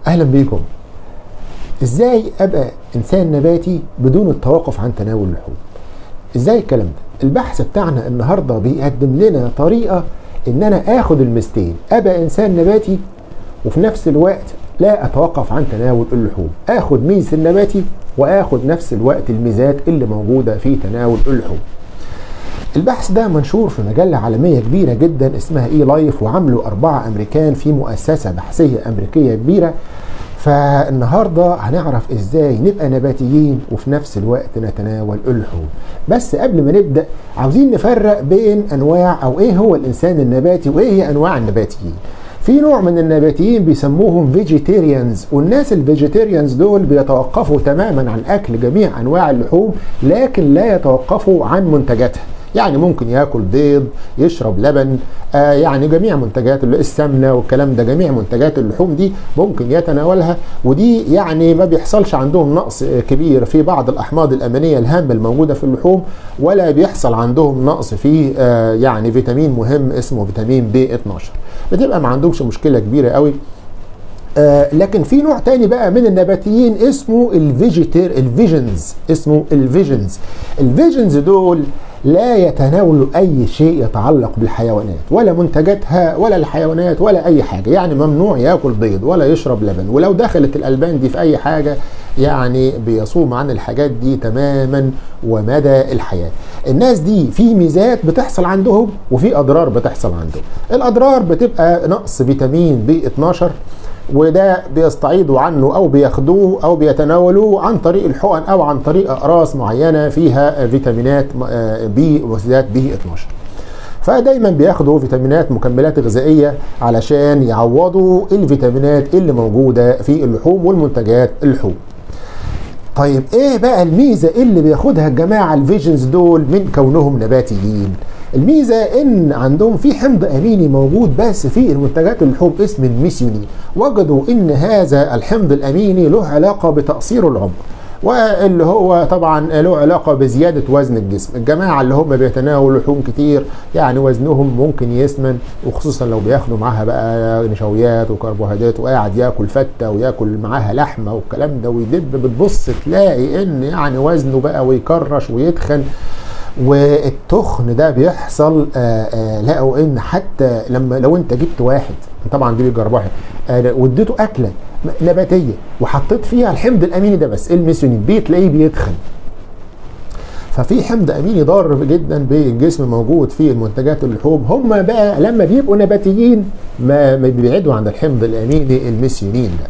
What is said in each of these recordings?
اهلا بيكم ازاي ابقى انسان نباتي بدون التوقف عن تناول اللحوم ازاي الكلام ده البحث بتاعنا النهارده بيقدم لنا طريقه ان انا اخد المستين ابقى انسان نباتي وفي نفس الوقت لا اتوقف عن تناول اللحوم اخد ميزه النباتي واخد نفس الوقت الميزات اللي موجوده في تناول اللحوم البحث ده منشور في مجلة عالمية كبيرة جدا اسمها اي لايف وعملوا أربعة أمريكان في مؤسسة بحثية أمريكية كبيرة فالنهاردة هنعرف ازاي نبقى نباتيين وفي نفس الوقت نتناول اللحوم بس قبل ما نبدأ عاوزين نفرق بين أنواع أو ايه هو الإنسان النباتي وايه هي أنواع النباتيين في نوع من النباتيين بيسموهم فيجيتيريانز والناس الفيجيتيريانز دول بيتوقفوا تماما عن اكل جميع انواع اللحوم لكن لا يتوقفوا عن منتجاتها يعني ممكن ياكل بيض يشرب لبن آه يعني جميع منتجات السمنه والكلام ده جميع منتجات اللحوم دي ممكن يتناولها ودي يعني ما بيحصلش عندهم نقص كبير في بعض الاحماض الامينيه الهامه الموجوده في اللحوم ولا بيحصل عندهم نقص في آه يعني فيتامين مهم اسمه فيتامين بي 12 بتبقى ما عندهمش مشكله كبيره قوي آه لكن في نوع تاني بقى من النباتيين اسمه الفيجيتير الفيجنز اسمه الفيجنز الفيجنز دول لا يتناولوا اي شيء يتعلق بالحيوانات ولا منتجاتها ولا الحيوانات ولا اي حاجه يعني ممنوع ياكل بيض ولا يشرب لبن ولو دخلت الالبان دي في اي حاجه يعني بيصوم عن الحاجات دي تماما ومدى الحياه الناس دي في ميزات بتحصل عندهم وفي اضرار بتحصل عندهم الاضرار بتبقى نقص فيتامين بي 12 وده بيستعيضوا عنه او بياخدوه او بيتناولوه عن طريق الحقن او عن طريق اقراص معينه فيها فيتامينات بي وذات بي 12 فدايما بياخدوا فيتامينات مكملات غذائيه علشان يعوضوا الفيتامينات اللي موجوده في اللحوم والمنتجات اللحوم طيب ايه بقى الميزه اللي بياخدها الجماعه الفيجنز دول من كونهم نباتيين الميزه ان عندهم في حمض اميني موجود بس في المنتجات اللحوم اسم الميثيونين وجدوا ان هذا الحمض الاميني له علاقه بتقصير العمر واللي هو طبعا له علاقه بزياده وزن الجسم الجماعه اللي هم بيتناولوا لحوم كتير يعني وزنهم ممكن يسمن وخصوصا لو بياخدوا معاها بقى نشويات وكربوهيدرات وقاعد ياكل فته وياكل معاها لحمه والكلام ده ويدب بتبص تلاقي ان يعني وزنه بقى ويكرش ويتخن والتخن ده بيحصل آآ آآ لقوا ان حتى لما لو انت جبت واحد طبعا دي بيجربوها واديته اكله نباتيه وحطيت فيها الحمض الاميني ده بس الميثيونين بتلاقيه بيتخن ففي حمض اميني ضار جدا بالجسم موجود في المنتجات اللحوم هم بقى لما بيبقوا نباتيين ما بيبعدوا عن الحمض الاميني الميثيونين ده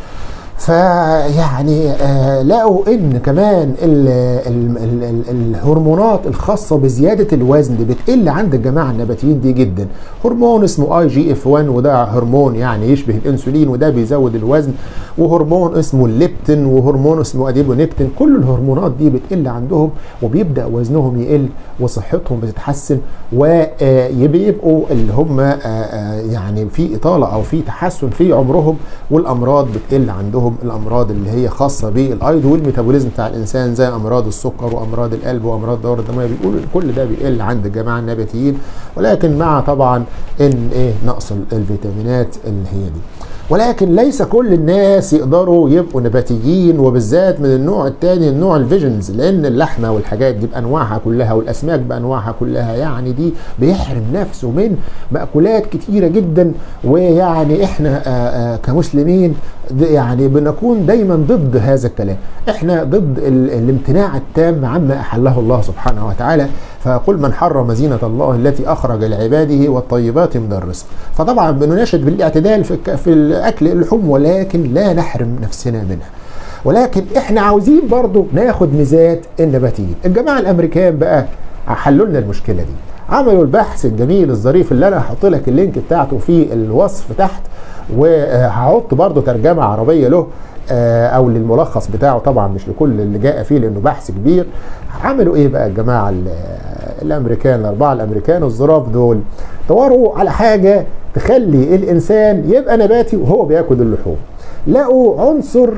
فيعني آه لقوا ان كمان ال ال ال ال الهرمونات الخاصه بزياده الوزن بتقل عند الجماعه النباتيين دي جدا هرمون اسمه اي جي اف 1 وده هرمون يعني يشبه الانسولين وده بيزود الوزن وهرمون اسمه الليبتين وهرمون اسمه اديبونكتين كل الهرمونات دي بتقل عندهم وبيبدا وزنهم يقل وصحتهم بتتحسن وبيبقوا اللي هم يعني في اطاله او في تحسن في عمرهم والامراض بتقل عندهم الامراض اللي هي خاصه بالايض والميتابوليزم بتاع الانسان زي امراض السكر وامراض القلب وامراض الدوره الدمويه بيقولوا كل ده بيقل عند الجماعه النباتيين ولكن مع طبعا ان ايه نقص الفيتامينات اللي هي دي ولكن ليس كل الناس يقدروا يبقوا نباتيين وبالذات من النوع الثاني النوع الفيجنز لان اللحمه والحاجات دي بانواعها كلها والاسماك بانواعها كلها يعني دي بيحرم نفسه من ماكولات كتيره جدا ويعني احنا آآ آآ كمسلمين يعني بنكون دايما ضد هذا الكلام احنا ضد الامتناع التام عما احله الله سبحانه وتعالى فقل من حرم زينة الله التي أخرج لعباده والطيبات من الرزق فطبعا بنناشد بالاعتدال في, في أكل اللحوم ولكن لا نحرم نفسنا منها ولكن احنا عاوزين برضو ناخد ميزات النباتيين الجماعة الأمريكان بقى حلوا لنا المشكلة دي عملوا البحث الجميل الظريف اللي انا هحط لك اللينك بتاعته في الوصف تحت وهحط برضو ترجمة عربية له او للملخص بتاعه طبعا مش لكل اللي جاء فيه لانه بحث كبير عملوا ايه بقى الجماعه الامريكان الاربعه الامريكان الظراف دول دوروا على حاجه تخلي الانسان يبقى نباتي وهو بياكل اللحوم لقوا عنصر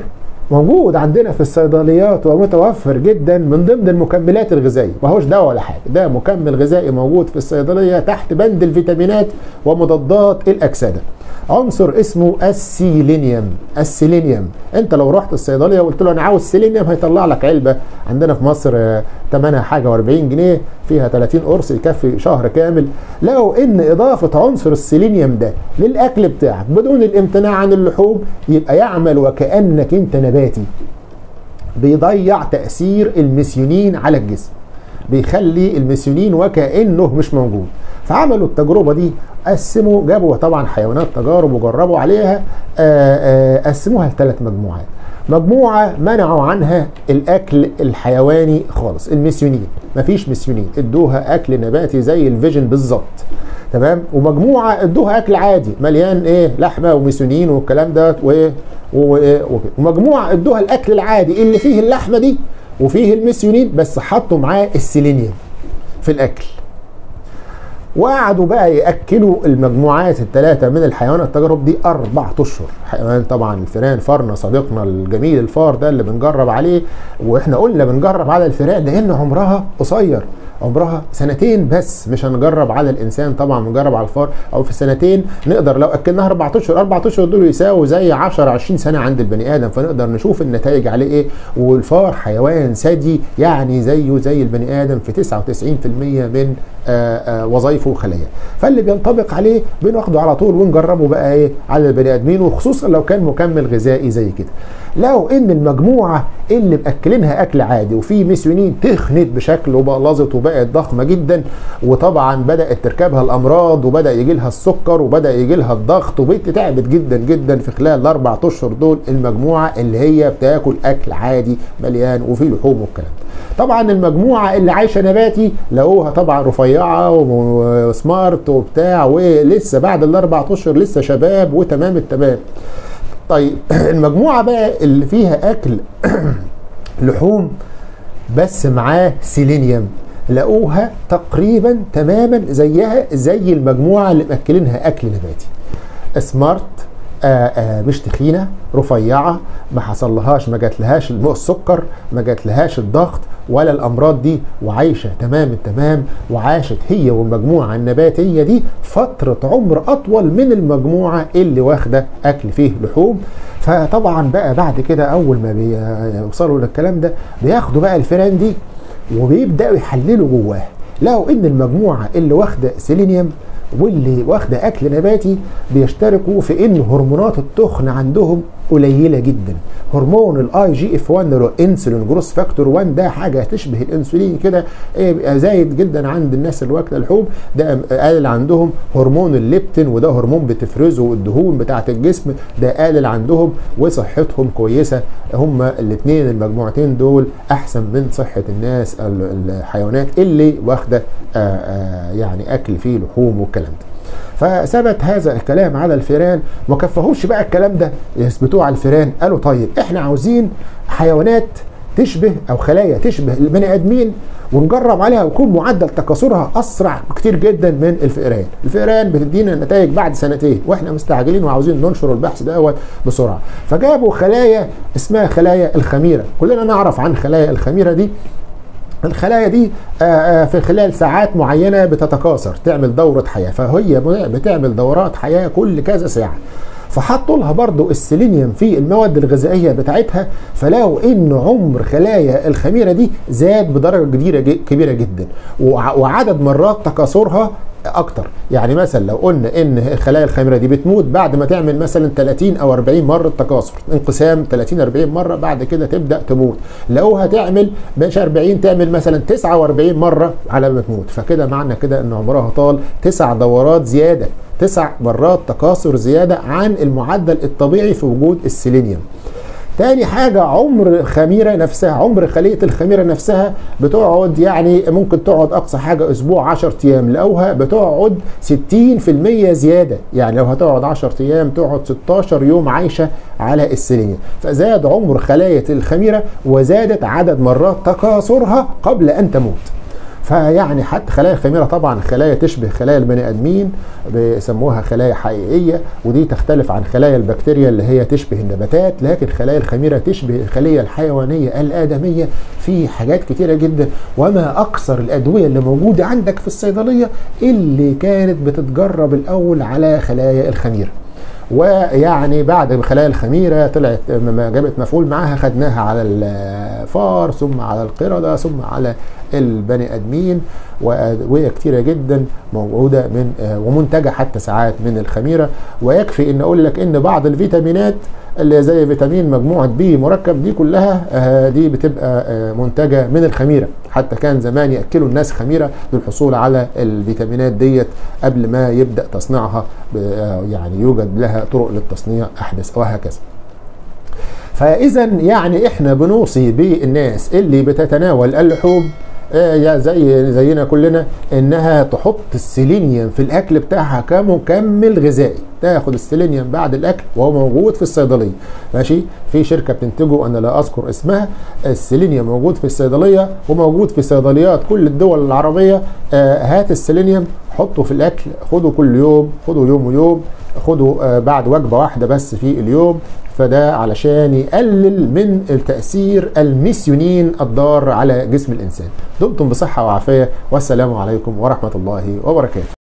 موجود عندنا في الصيدليات ومتوفر جدا من ضمن المكملات الغذائيه ما هوش دواء ولا حاجه ده مكمل غذائي موجود في الصيدليه تحت بند الفيتامينات ومضادات الاكسده عنصر اسمه السيلينيوم السيلينيوم انت لو رحت الصيدليه وقلت له انا عاوز سيلينيوم هيطلع لك علبه عندنا في مصر ثمنها حاجه و40 جنيه فيها 30 قرص يكفي شهر كامل لو ان اضافه عنصر السيلينيوم ده للاكل بتاعك بدون الامتناع عن اللحوم يبقى يعمل وكانك انت نباتي بيضيع تاثير الميثيونين على الجسم بيخلي الميثيونين وكانه مش موجود فعملوا التجربه دي قسموا جابوا طبعا حيوانات تجارب وجربوا عليها قسموها لثلاث مجموعات مجموعة منعوا عنها الأكل الحيواني خالص الميثيونين مفيش ميثيونين ادوها أكل نباتي زي الفيجن بالظبط تمام ومجموعة ادوها أكل عادي مليان إيه لحمة وميثيونين والكلام ده و... و... ومجموعة ادوها الأكل العادي اللي فيه اللحمة دي وفيه الميثيونين بس حطوا معاه السيلينيوم في الأكل وقعدوا بقى ياكلوا المجموعات الثلاثه من الحيوانات التجارب دي اربع اشهر حيوان طبعا الفيران فارنا صديقنا الجميل الفار ده اللي بنجرب عليه واحنا قلنا بنجرب على الفيران لان عمرها قصير عمرها سنتين بس مش هنجرب على الانسان طبعا بنجرب على الفار او في سنتين نقدر لو اكلناها اربع اشهر اربع اشهر دول يساووا زي 10 20 سنه عند البني ادم فنقدر نشوف النتائج عليه ايه والفار حيوان ثدي يعني زيه زي البني ادم في 99% من وظائفه وخلاياه فاللي بينطبق عليه بناخده على طول ونجربه بقى ايه على البني ادمين وخصوصا لو كان مكمل غذائي زي كده لو ان المجموعه اللي مأكلينها اكل عادي وفي ميثيونين تخنت بشكل وبقلظت وبقت ضخمه جدا وطبعا بدات تركبها الامراض وبدا يجي لها السكر وبدا يجي لها الضغط وبقت تعبت جدا جدا في خلال الاربع اشهر دول المجموعه اللي هي بتاكل اكل عادي مليان وفيه لحوم والكلام ده طبعا المجموعه اللي عايشه نباتي لقوها طبعا رفيعه وسمارت وبتاع ولسه بعد الاربع اشهر لسه شباب وتمام التمام طيب المجموعه بقى اللي فيها اكل لحوم بس معاه سيلينيوم لقوها تقريبا تماما زيها زي المجموعه اللي مأكلينها اكل نباتي سمارت آآ آآ مش تخينه رفيعه ما حصلهاش ما جاتلهاش السكر ما جاتلهاش الضغط ولا الامراض دي وعايشه تمام التمام وعاشت هي والمجموعه النباتيه دي فتره عمر اطول من المجموعه اللي واخده اكل فيه لحوم فطبعا بقى بعد كده اول ما بيوصلوا للكلام ده بياخدوا بقى الفيران دي وبيبداوا يحللوا جواها لقوا ان المجموعه اللي واخده سيلينيوم واللي واخده اكل نباتي بيشتركوا في ان هرمونات التخن عندهم قليله جدا هرمون الاي جي اف 1 اللي هو انسولين جروس فاكتور 1 ده حاجه تشبه الانسولين كده ايه بيبقى زايد جدا عند الناس اللي واكله لحوم ده قلل عندهم هرمون الليبتين وده هرمون بتفرزه الدهون بتاعه الجسم ده قلل عندهم وصحتهم كويسه هما الاثنين المجموعتين دول احسن من صحه الناس الحيوانات اللي واخده يعني اكل فيه لحوم والكلام ده فثبت هذا الكلام على الفيران ما كفهوش بقى الكلام ده يثبتوه على الفيران قالوا طيب احنا عاوزين حيوانات تشبه او خلايا تشبه البني ادمين ونجرب عليها ويكون معدل تكاثرها اسرع كتير جدا من الفئران الفئران بتدينا النتائج بعد سنتين واحنا مستعجلين وعاوزين ننشر البحث دوت بسرعه فجابوا خلايا اسمها خلايا الخميره كلنا نعرف عن خلايا الخميره دي الخلايا دي في خلال ساعات معينة بتتكاثر تعمل دورة حياة فهي بتعمل دورات حياة كل كذا ساعة فحطوا لها برضو السيلينيوم في المواد الغذائية بتاعتها فلقوا ان عمر خلايا الخميرة دي زاد بدرجة كبيرة جدا وعدد مرات تكاثرها اكتر يعني مثلا لو قلنا ان خلايا الخميره دي بتموت بعد ما تعمل مثلا 30 او 40 مره تكاثر انقسام 30 40 مره بعد كده تبدا تموت لو هتعمل مش 40 تعمل مثلا 49 مره على ما تموت فكده معنى كده ان عمرها طال تسع دورات زياده تسع مرات تكاثر زياده عن المعدل الطبيعي في وجود السيلينيوم تاني حاجة عمر الخميرة نفسها عمر خلية الخميرة نفسها بتقعد يعني ممكن تقعد أقصى حاجة أسبوع 10 أيام لقوها بتقعد 60% زيادة يعني لو هتقعد 10 أيام تقعد 16 يوم عايشة على السيلينيوم فزاد عمر خلايا الخميرة وزادت عدد مرات تكاثرها قبل أن تموت فيعني حتى خلايا الخميره طبعا خلايا تشبه خلايا البني ادمين بيسموها خلايا حقيقيه ودي تختلف عن خلايا البكتيريا اللي هي تشبه النباتات لكن خلايا الخميره تشبه الخليه الحيوانيه الادميه في حاجات كتيره جدا وما اكثر الادويه اللي موجوده عندك في الصيدليه اللي كانت بتتجرب الاول على خلايا الخميره ويعني بعد ما خلايا الخميره طلعت ما جابت مفعول معاها خدناها على الفار ثم على القرده ثم على البني ادمين وادويه كتيره جدا موجوده من ومنتجه حتى ساعات من الخميره ويكفي ان اقول لك ان بعض الفيتامينات اللي زي فيتامين مجموعه بي مركب دي كلها دي بتبقى منتجه من الخميره حتى كان زمان ياكلوا الناس خميره للحصول على الفيتامينات ديت قبل ما يبدا تصنيعها يعني يوجد لها طرق للتصنيع احدث وهكذا فاذا يعني احنا بنوصي بالناس اللي بتتناول اللحوم آه زي زينا كلنا انها تحط السيلينيوم في الاكل بتاعها كمكمل غذائي تاخد السيلينيوم بعد الاكل وهو موجود في الصيدليه ماشي في شركه بتنتجه انا لا اذكر اسمها السيلينيوم موجود في الصيدليه وموجود في صيدليات كل الدول العربيه آه هات السيلينيوم حطه في الاكل خده كل يوم خده يوم ويوم خده آه بعد وجبه واحده بس في اليوم فده علشان يقلل من التأثير الميسيونين الضار على جسم الإنسان دمتم بصحة وعافية والسلام عليكم ورحمة الله وبركاته